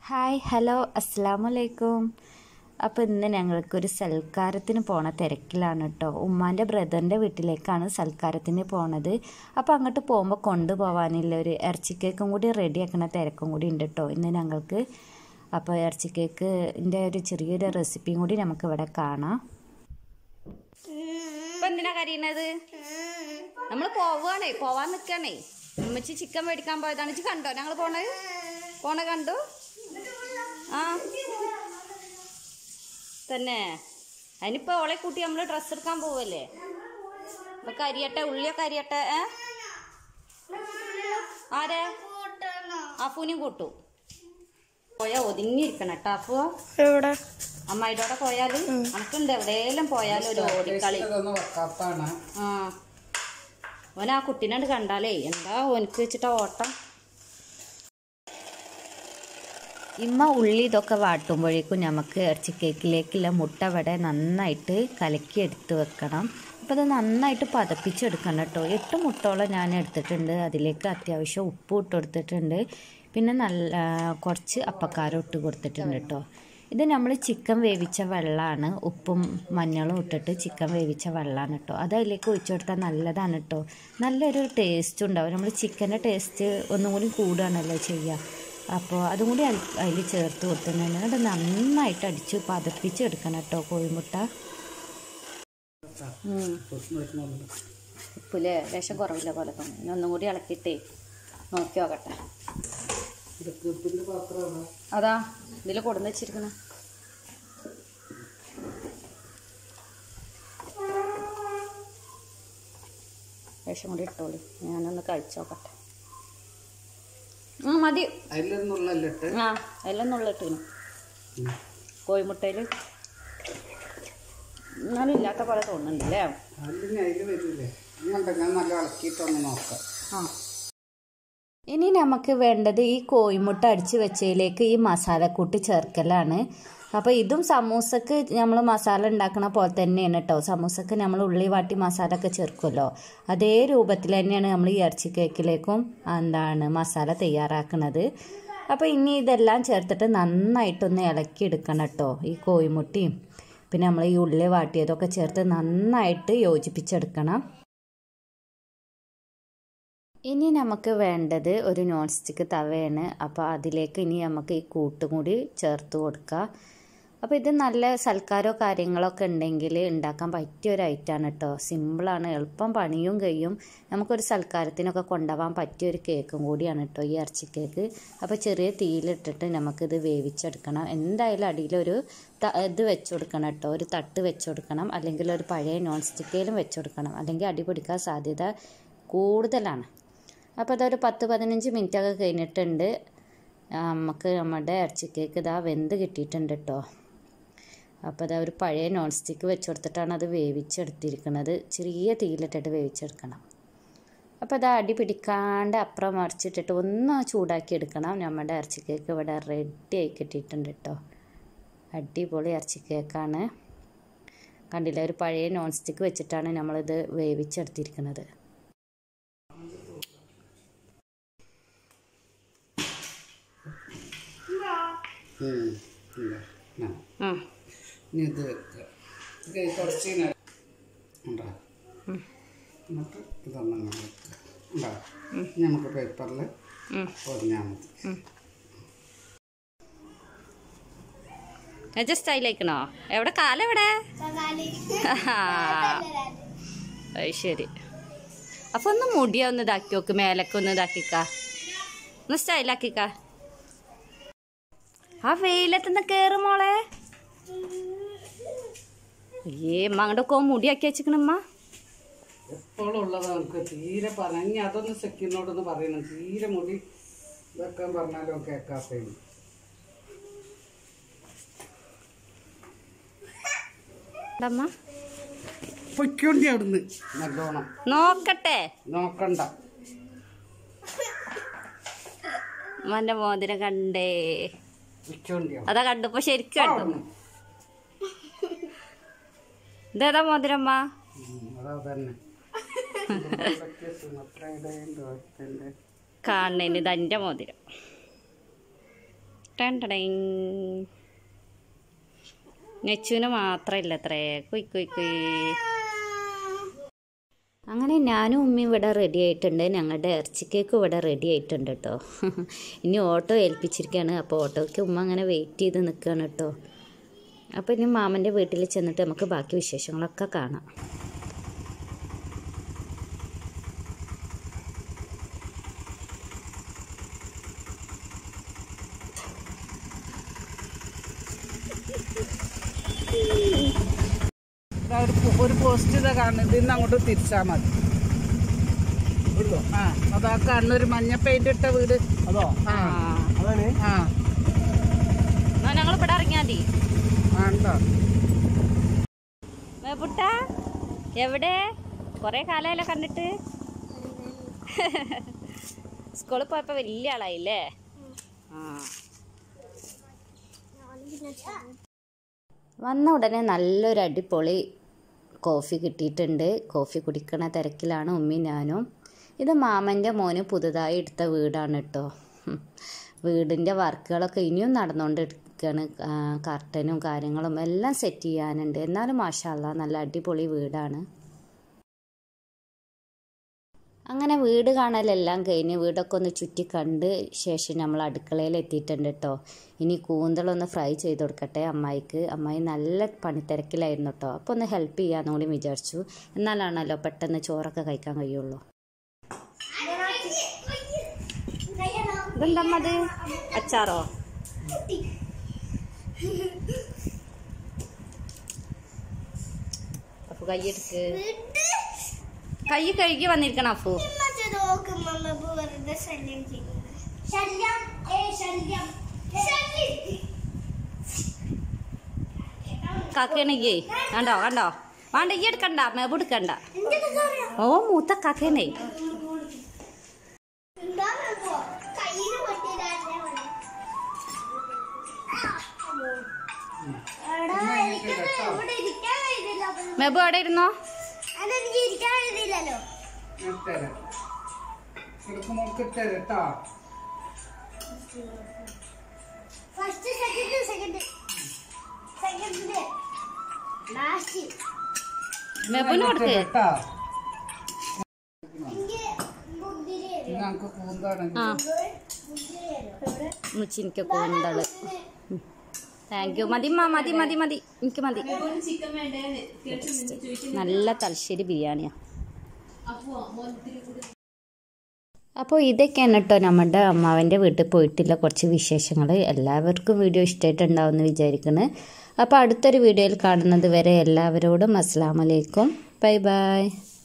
Hi hello അസ്സാം വലൈക്കും അപ്പോൾ ഇന്ന് ഞങ്ങൾക്കൊരു സൽക്കാരത്തിന് പോണ തിരക്കിലാണ് കേട്ടോ ഉമ്മാൻ്റെ ബ്രദറിൻ്റെ വീട്ടിലേക്കാണ് സൽക്കാരത്തിന് പോണത് അപ്പോൾ അങ്ങോട്ട് പോകുമ്പോൾ കൊണ്ടുപോകാനുള്ള ഒരു ഇറച്ചി കേക്കും കൂടി റെഡിയാക്കണ തിരക്കും കൂടി ഉണ്ട് കേട്ടോ ഇന്ന് ഞങ്ങൾക്ക് അപ്പോൾ ഇറച്ചി കേക്കിൻ്റെ ഒരു ചെറിയൊരു റെസിപ്പിയും കൂടി നമുക്ക് ഇവിടെ കാണാം ഇപ്പൊ എന്തിനാ കരയണത് നമ്മൾ പോവാണേ പോവാൻ നിക്കാണേ ഉമ്മച്ചി ചിക്കൻ മേടിക്കാൻ പോയതാണ് ഇജ്ജ് കണ്ടോ ഞങ്ങൾ പോണത് പോണ കണ്ടു ആ തന്നെ അതിനിപ്പോ ഓളെ കൂട്ടി നമ്മള് ഡ്രസ്സ് എടുക്കാൻ പോവല്ലേ അപ്പൊ കരിയട്ടെ ഉള്ളിയൊക്കെ അരിയട്ടെ ഏ ആരെ അഫൂനും കൂട്ടു പോയാ ഒതുങ്ങിയിരിക്കണം കേട്ടോ അഫുവോ എവിടെ അമ്മായിട്ടോടെ പോയാല് അനക്കുണ്ട് എവിടെയെല്ലാം പോയാലും ഒരു ഓടിക്കളി ഇതൊന്നും വെക്കാത്താണ് ആ ഓൻ ആ കുട്ടീനണ്ട് കണ്ടാലേ എന്താ ഓനക്ക് വെച്ചിട്ടാ ഓട്ടം ഇമ്മ ഉള്ളി ഇതൊക്കെ വാട്ടുമ്പോഴേക്കും നമുക്ക് ഇറച്ചി കേക്കിലേക്കുള്ള മുട്ട ഇവിടെ നന്നായിട്ട് കലക്കി എടുത്ത് വെക്കണം അപ്പോൾ അത് നന്നായിട്ട് പതപ്പിച്ചെടുക്കണം കേട്ടോ എട്ട് മുട്ടോളം ഞാൻ എടുത്തിട്ടുണ്ട് അതിലേക്ക് അത്യാവശ്യം ഉപ്പ് ഇട്ട് കൊടുത്തിട്ടുണ്ട് പിന്നെ നല്ല കുറച്ച് അപ്പക്കാരം ഇട്ട് കൊടുത്തിട്ടുണ്ട് കേട്ടോ ഇത് നമ്മൾ ചിക്കൻ വേവിച്ച വെള്ളമാണ് ഉപ്പും മഞ്ഞളും ഇട്ടിട്ട് ചിക്കൻ വേവിച്ച വെള്ളമാണ് കേട്ടോ അത് അതിലേക്ക് ഒഴിച്ചു കൊടുത്താൽ നല്ലതാണ് കേട്ടോ നല്ലൊരു ടേസ്റ്റ് ഉണ്ടാവും നമ്മൾ ചിക്കൻ്റെ ടേസ്റ്റ് ഒന്നും കൂടി കൂടുകയാണല്ലോ ചെയ്യുക അപ്പോൾ അതും കൂടി അതിൽ ചേർത്ത് കൊടുത്തിട്ടുണ്ട് എന്നിട്ട് നന്നായിട്ട് അടിച്ച് പതപ്പിച്ചെടുക്കണം കേട്ടോ കോഴിമുട്ട ഉപ്പില് ലേശം കുറവില്ല പോലെ തോന്നി ഇനി ഒന്നും കൂടി ഇളക്കിയിട്ടേ നോക്കി നോക്കട്ടെ അതാ ഇതിൽ കൊടുന്ന് വെച്ചിരിക്കണ ലേശം കൂടി ഇട്ടോളി ഞാനൊന്ന് കഴിച്ചു നോക്കട്ടെ ആ മതി അതിലൊന്നുള്ളല്ലിട്ട് ആ എല്ലാം നുള്ളിട്ടിന് കോഴിമുട്ടയിൽ എന്നാലും ഇല്ലാത്ത പോലെ തോന്നുന്നുണ്ടല്ലേ അതിന് അതിൽ വരില്ലേ അങ്ങോട്ട് ഞാൻ നല്ല ഇളക്കിയിട്ടൊന്ന് നോക്കാം ആ ഇനി നമുക്ക് വേണ്ടത് ഈ കോഴിമുട്ട അടിച്ച് വെച്ചതിലേക്ക് ഈ മസാലക്കൂട്ട് ചേർക്കലാണ് അപ്പോൾ ഇതും സമൂസക്ക് നമ്മൾ മസാല ഉണ്ടാക്കണ പോലെ തന്നെയാണ് കേട്ടോ സമൂസക്ക് നമ്മൾ ഉള്ളി വാട്ടി മസാല ഒക്കെ ചേർക്കുമല്ലോ അതേ രൂപത്തിൽ തന്നെയാണ് നമ്മൾ ഈ ഇറച്ചി കേക്കിലേക്കും എന്താണ് മസാല തയ്യാറാക്കുന്നത് അപ്പോൾ ഇനി ഇതെല്ലാം ചേർത്തിട്ട് നന്നായിട്ടൊന്ന് ഇളക്കി എടുക്കണം കേട്ടോ ഈ കോഴിമുട്ടയും പിന്നെ നമ്മൾ ഈ ഉള്ളി വാട്ടിയതൊക്കെ ചേർത്ത് നന്നായിട്ട് യോജിപ്പിച്ചെടുക്കണം ഇനി നമുക്ക് വേണ്ടത് ഒരു നോൺ സ്റ്റിക്ക് തവയാണ് അപ്പോൾ അതിലേക്ക് ഇനി നമുക്ക് ഈ കൂട്ടും കൂടി ചേർത്ത് കൊടുക്കുക അപ്പോൾ ഇത് നല്ല സൽക്കാരോ കാര്യങ്ങളൊക്കെ ഉണ്ടെങ്കിൽ ഉണ്ടാക്കാൻ പറ്റിയ ഒരു ഐറ്റമാണ് കേട്ടോ സിമ്പിളാണ് എളുപ്പം പണിയും കഴിയും നമുക്കൊരു സൽക്കാരത്തിനൊക്കെ കൊണ്ടുപോകാൻ പറ്റിയ ഒരു കേക്കും കൂടിയാണ് കേട്ടോ ഈ ഇറച്ചി കേക്ക് അപ്പോൾ ചെറിയ തീയിലിട്ടിട്ട് നമുക്കിത് വേവിച്ചെടുക്കണം എന്തായാലും അടിയിലൊരു ത- ഇത് വെച്ച് കൊടുക്കണം കേട്ടോ ഒരു തട്ട് വെച്ച് കൊടുക്കണം അല്ലെങ്കിൽ ഒരു പഴയ നോൺ സ്റ്റിക്കയിലും വെച്ച് കൊടുക്കണം അല്ലെങ്കിൽ അടി പിടിക്കാൻ സാധ്യത കൂടുതലാണ് അപ്പോൾ അതൊരു പത്ത് പതിനഞ്ച് മിനിറ്റൊക്കെ കഴിഞ്ഞിട്ടുണ്ട് ആ, നമുക്ക് നമ്മുടെ ഇറച്ചി കേക്ക് ഇതാ വെന്ത് കിട്ടിയിട്ടുണ്ട് കേട്ടോ അപ്പോൾ അതാ ഒരു പഴയ നോൺ സ്റ്റിക്ക് വെച്ച് കൊടുത്തിട്ടാണ് അത് വേവിച്ചെടുത്തിരിക്കുന്നത് ചെറിയ തീയിലിട്ടിട്ട് വേവിച്ചെടുക്കണം അപ്പോൾ അത് അടി പിടിക്കാണ്ട് അപ്പുറം മറിച്ചിട്ടിട്ട് ഒന്ന് ചൂടാക്കി എടുക്കണം നമ്മുടെ ഇറച്ചി കേക്ക് ഇവിടെ റെഡി ആയി കിട്ടിയിട്ടുണ്ട് കേട്ടോ അടിപൊളി ഇറച്ചി കേക്കാണ് കണ്ടില്ല ഒരു പഴയ നോൺ സ്റ്റിക്ക് വെച്ചിട്ടാണ് നമ്മളിത് വേവിച്ചെടുത്തിരിക്കുന്നത് ഉം. ഇല്ല. ആ. ഉം. ഇനി ഇത് വെക്കുക ഇത് കഴിഞ്ഞ് കുറച്ച് നേരം ഉണ്ടോ എന്നിട്ട് ഇതൊന്നും അങ്ങനെ വെക്കുക ഉണ്ടോ ഇനി നമുക്ക് പേപ്പറിൽ പൊതിഞ്ഞാൽ മതി എജ സ്റ്റൈലയക്കണോ എവിടെ കാലം എവിടെ അത് ശരി അപ്പൊ ഒന്ന് മുടിയ ഒന്ന് ഇതാക്കി നോക്ക് മേലൊക്കെ ഒന്ന് ഇതാക്കിക്ക ഒന്ന് സ്റ്റൈലാക്കിക്ക ആ വെയിലത്തുനിന്ന് കേറ് മോളെ ഏ അമ്മ അങ്ങോട്ടൊക്കെ മുടിയാക്കി വെച്ചിക്കണമ്മ എപ്പോഴും ഉള്ളത് നമുക്ക് തീരെ പറഞ്ഞ അതൊന്ന് സെക്കിനോടൊന്ന് പറയണം തീരെ മുടി വെക്കാൻ പറഞ്ഞാലും കേൾക്കാത്തത് അമ്മ പൊയ്ക്കോണ്ടി അവിടുന്ന് നല്ലോണം നോക്കട്ടെ നോക്കണ്ട അമ്മന്റെ മോതിരം കണ്ടേ പൊയ്ക്കോണ്ടി അവിടെ. അതാ കണ്ടപ്പോ ശരിക്കും കണ്ടു അവിടുന്ന്. ഇതേതാ മോതിരമ്മ ഉം, അതാ തന്നെ സുമത്രയുടെ ദോഷത്തിന്റെ കാണണേന് ഇതെന്റെ മോതിരം ടൻ ടടൈങ്. നെച്ചുവിന് മാത്രമില്ല അത്രേ കുയ് കുയ് കുയ് അങ്ങനെ ഞാനും ഉമ്മയും ഇവിടെ റെഡി ആയിട്ടുണ്ട് ഞങ്ങളുടെ ഇറച്ചി കേക്ക് ഇവിടെ റെഡി ആയിട്ടുണ്ട് കേട്ടോ ഇനി ഓട്ടോ ഏൽപ്പിച്ചിരിക്കുകയാണ് അപ്പോൾ ഓട്ടോയ്ക്ക് ഉമ്മ അങ്ങനെ വെയിറ്റ് ചെയ്ത് നിൽക്കുകയാണ് കേട്ടോ അപ്പോൾ ഇനി മാമൻ്റെ വീട്ടിൽ ചെന്നിട്ട് നമുക്ക് ബാക്കി വിശേഷങ്ങളൊക്കെ കാണാം ഇതാ ഒരു പോ- ഒരു പോസ്റ്റ് ഇതാ കാണുന്നത് ഇന്ന് അങ്ങോട്ട് തിരിച്ചാൽ മതി ആ അതാ കാണുന്ന ഒരു മഞ്ഞ പെയിന്റ് ഇട്ട വീട് അതോ ആ ആ എന്നാ ഞങ്ങൾ ഇവിടെ ഇറങ്ങിയാൽ മതി ആണ്ടോ മേപ്പുട്ട എവിടെ കുറേ കാലമല്ലേ കണ്ടിട്ട് സ്കൂളിൽ പോയപ്പോൾ വലിയ ആളായില്ലേ ആ വന്ന ഉടനെ നല്ലൊരു അടിപൊളി കോഫി കിട്ടിയിട്ടുണ്ട് കോഫി കുടിക്കണ തിരക്കിലാണ് ഉമ്മയും ഞാനും ഇത് മാമൻ്റെ മോന് പുതുതായി എടുത്ത വീടാണ് കേട്ടോ ഉം. വീടിൻ്റെ വർക്കുകളൊക്കെ ഇനിയും നടന്നുകൊണ്ടിരിക്കുകയാണ് ആ, കർട്ടനും കാര്യങ്ങളും എല്ലാം സെറ്റ് ചെയ്യാനുണ്ട് എന്നാലും മാഷാല്ല നല്ല അടിപൊളി വീടാണ് അങ്ങനെ വീട് കാണലെല്ലാം കഴിഞ്ഞ് വീടൊക്കെ ഒന്ന് ചുറ്റി കണ്ട് ശേഷം നമ്മൾ അടുക്കളയിൽ എത്തിയിട്ടുണ്ട് കേട്ടോ ഇനി കൂന്തളൊന്ന് ഫ്രൈ ചെയ്ത് കൊടുക്കട്ടെ അമ്മായിക്ക് അമ്മായി നല്ല പണിത്തിരക്കിലായിരുന്നു കേട്ടോ അപ്പോൾ ഒന്ന് ഹെൽപ്പ് ചെയ്യാമെന്ന് കൂടി വിചാരിച്ചു എന്നാലാണല്ലോ പെട്ടെന്ന് ചോറൊക്കെ കഴിക്കാൻ കഴിയുള്ളൂ ഇതെന്തമ്മ അത് അച്ചാറോ അപ്പു കൈ എടുക്ക് കൈ കഴുകി വന്നിരിക്കണം അപ്പു ശല്യം ഏ ശല്യം ശല്യം കാക്കയാണെങ്കി കണ്ടോ കണ്ടോ വേണ്ട ഈ എടുക്കണ്ട മേബ് എടുക്കണ്ട ഓ മൂത്ത കാക്കയാണേ കയ്യിൽ പൊട്ടിയതായിരുന്നേ പോലെ. എടാ, എനിക്കത് ഇവിടെ ഇരിക്കാൻ കഴിയുന്നില്ല അപ്പൊ. മേബു അവിടെ ഇരുന്നോ അതെനിക്ക് ഇരിക്കാൻ കഴിയുന്നില്ലല്ലോ ഇട്ടേരെ എടുക്കുമ്പോൾ ഇട്ടേരെ കേട്ടോ first second second second last മേബുന് കൊടുക്ക് കേട്ടോ എനിക്ക് മുന്തിരി ഇത് ഞങ്ങൾക്ക് കൂന്താണെങ്കിൽ ആ മുന്തിരി മുച്ചിനിക്ക് കൂന്തള് താങ്ക് യു മതി മാ മതി മതി മതി എനിക്ക് മതി നല്ല തലശ്ശേരി ബിരിയാണിയാണ് അപ്പോൾ ഇതൊക്കെയാണ് കേട്ടോ നമ്മുടെ അമ്മാവൻ്റെ വീട്ടിൽ പോയിട്ടുള്ള കുറച്ച് വിശേഷങ്ങൾ എല്ലാവർക്കും വീഡിയോ ഇഷ്ടമായിട്ടുണ്ടാവുമെന്ന് വിചാരിക്കുന്നു അപ്പോൾ അടുത്തൊരു വീഡിയോയിൽ കാണുന്നത് വരെ എല്ലാവരോടും അസ്സാം വലൈക്കും ബൈ ബൈ